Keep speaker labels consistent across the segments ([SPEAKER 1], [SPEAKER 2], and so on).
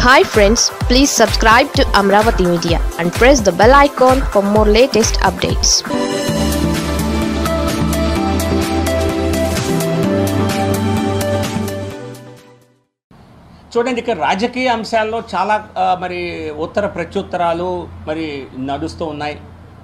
[SPEAKER 1] hi friends please subscribe to Amaravati media and press the bell icon for more latest updates
[SPEAKER 2] చూడండి ఇక్కడ రాజకీయ అంశాల్లో చాలా ఆ, మరి ఉత్తర ప్రత్యుత్తరాలు మరి నడుస్తూ ఉన్నాయి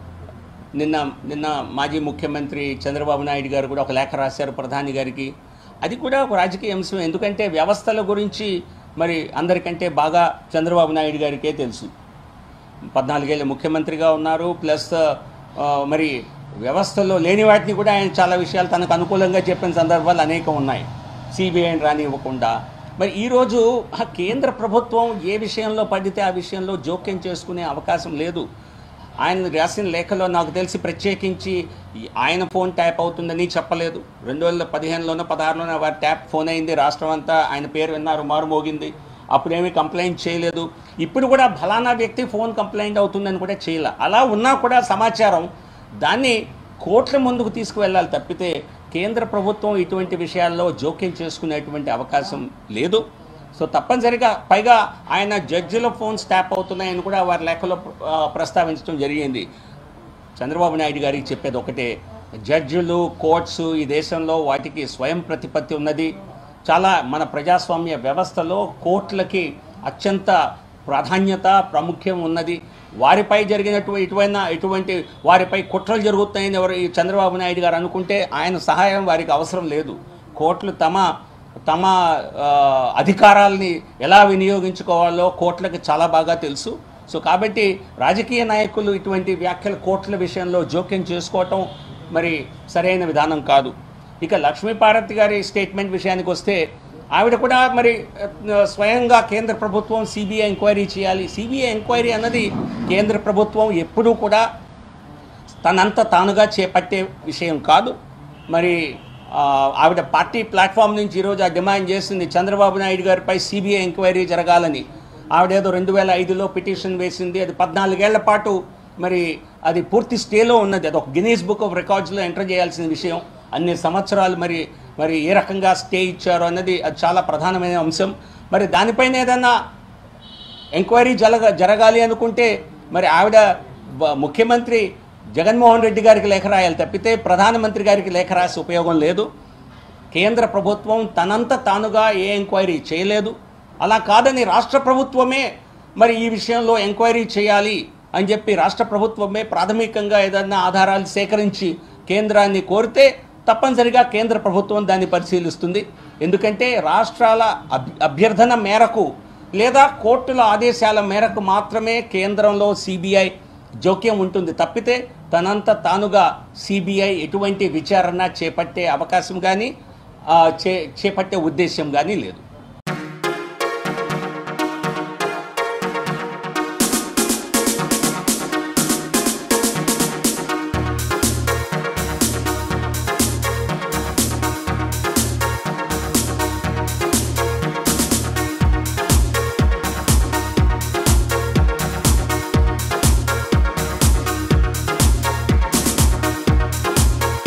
[SPEAKER 2] నిన్న నిన్న మాజీ ముఖ్యమంత్రి చంద్రబాబు నాయుడు గారు కూడా ఒక లేఖ రాశారు ప్రధాని గారికి అది కూడా ఒక రాజకీయ అంశం ఎందుకంటే వ్యవస్థల గురించి మరి అందరికంటే బాగా చంద్రబాబు నాయుడు గారికే తెలుసు పద్నాలుగేళ్ళ ముఖ్యమంత్రిగా ఉన్నారు ప్లస్ ఆ, మరి వ్యవస్థలో లేని వాటిని కూడా ఆయన చాలా విషయాలు తనకు అనుకూలంగా చెప్పిన సందర్భాలు అనేకం ఉన్నాయి సిబిఐని రానివ్వకుండా మరి ఈరోజు ఆ కేంద్ర ప్రభుత్వం ఏ విషయంలో పడితే ఆ విషయంలో జోక్యం చేసుకునే అవకాశం లేదు ఆయన రాసిన లేఖలో నాకు తెలిసి ప్రత్యేకించి ఈ ఆయన ఫోన్ ట్యాప్ అవుతుందని చెప్పలేదు రెండు వేల పదిహేనులోనో పదహారులోనో వారి ట్యాప్ ఫోన్ అయింది రాష్ట్రం అంతా ఆయన పేరు విన్నారు మారుమోగింది అప్పుడేమీ కంప్లైంట్ చేయలేదు ఇప్పుడు కూడా ఫలానా వ్యక్తి ఫోన్ కంప్లైంట్ అవుతుందని కూడా చేయలే అలా ఉన్నా కూడా సమాచారం దాన్ని కోర్టుల ముందుకు తీసుకువెళ్ళాలి తప్పితే కేంద్ర ప్రభుత్వం ఇటువంటి విషయాల్లో జోక్యం చేసుకునేటువంటి అవకాశం లేదు సో తప్పనిసరిగా పైగా ఆయన జడ్జిల ఫోన్స్ ట్యాప్ అవుతున్నాయని కూడా వారి లేఖలో ఆ, ప్రస్తావించడం జరిగింది చంద్రబాబు నాయుడు గారికి చెప్పేది ఒకటే జడ్జిలు కోర్ట్స్ ఈ దేశంలో వాటికి స్వయం ప్రతిపత్తి ఉన్నది చాలా మన ప్రజాస్వామ్య వ్యవస్థలో కోర్టులకి అత్యంత ప్రాధాన్యత ప్రాముఖ్యం ఉన్నది వారిపై జరిగినటువంటి ఇటువంటి ఇటువంటి వారిపై కుట్రలు జరుగుతాయని ఎవరు ఈ చంద్రబాబు నాయుడు గారు అనుకుంటే ఆయన సహాయం వారికి అవసరం లేదు కోర్టులు తమ తమ ఆ, అధికారాల్ని ఎలా వినియోగించుకోవాలో కోర్టులకు చాలా బాగా తెలుసు సో కాబట్టి రాజకీయ నాయకులు ఇటువంటి వ్యాఖ్యలు కోర్టుల విషయంలో జోక్యం చేసుకోవటం మరి సరైన విధానం కాదు ఇక లక్ష్మీపార్వతి గారి స్టేట్మెంట్ విషయానికి వస్తే ఆవిడ కూడా మరి ఆ, స్వయంగా కేంద్ర ప్రభుత్వం సిబిఐ ఎంక్వైరీ చేయాలి సిబిఐ ఎంక్వైరీ అన్నది కేంద్ర ప్రభుత్వం ఎప్పుడూ కూడా తనంత తానుగా చేపట్టే విషయం కాదు మరి ఆ, ఆవిడ పార్టీ ప్లాట్ఫామ్ నుంచి ఈరోజు ఆ డిమాండ్ చేసింది చంద్రబాబు నాయుడు గారిపై సిబిఐ ఎంక్వైరీ జరగాలని ఆవిడేదో రెండు వేల ఐదులో పిటిషన్ వేసింది అది పద్నాలుగేళ్ల పాటు మరి అది పూర్తి స్టేలో ఉన్నది అది ఒక గినీస్ బుక్ ఆఫ్ రికార్డ్స్లో ఎంటర్ చేయాల్సిన విషయం అన్ని సంవత్సరాలు మరి మరి ఏ రకంగా స్టే ఇచ్చారో అన్నది అది చాలా ప్రధానమైన అంశం మరి దానిపైన ఏదన్నా ఎంక్వైరీ జరగ జరగాలి అనుకుంటే మరి ఆవిడ బ- ముఖ్యమంత్రి జగన్మోహన్ రెడ్డి గారికి లేఖ రాయాలి తప్పితే ప్రధానమంత్రి గారికి లేఖ రాసి ఉపయోగం లేదు కేంద్ర ప్రభుత్వం తనంత తానుగా ఏ ఎంక్వైరీ చేయలేదు అలా కాదని రాష్ట్ర ప్రభుత్వమే మరి ఈ విషయంలో ఎంక్వైరీ చేయాలి అని చెప్పి రాష్ట్ర ప్రభుత్వమే ప్రాథమికంగా ఏదన్నా ఆధారాలు సేకరించి కేంద్రాన్ని కోరితే తప్పనిసరిగా కేంద్ర ప్రభుత్వం దాన్ని పరిశీలిస్తుంది ఎందుకంటే రాష్ట్రాల అభ్- అభ్యర్థన మేరకు లేదా కోర్టుల ఆదేశాల మేరకు మాత్రమే కేంద్రంలో సిబిఐ జోక్యం ఉంటుంది తప్పితే తనంత తానుగా సిబిఐ ఎటువంటి విచారణ చేపట్టే అవకాశం కానీ చే చేపట్టే ఉద్దేశం కానీ లేదు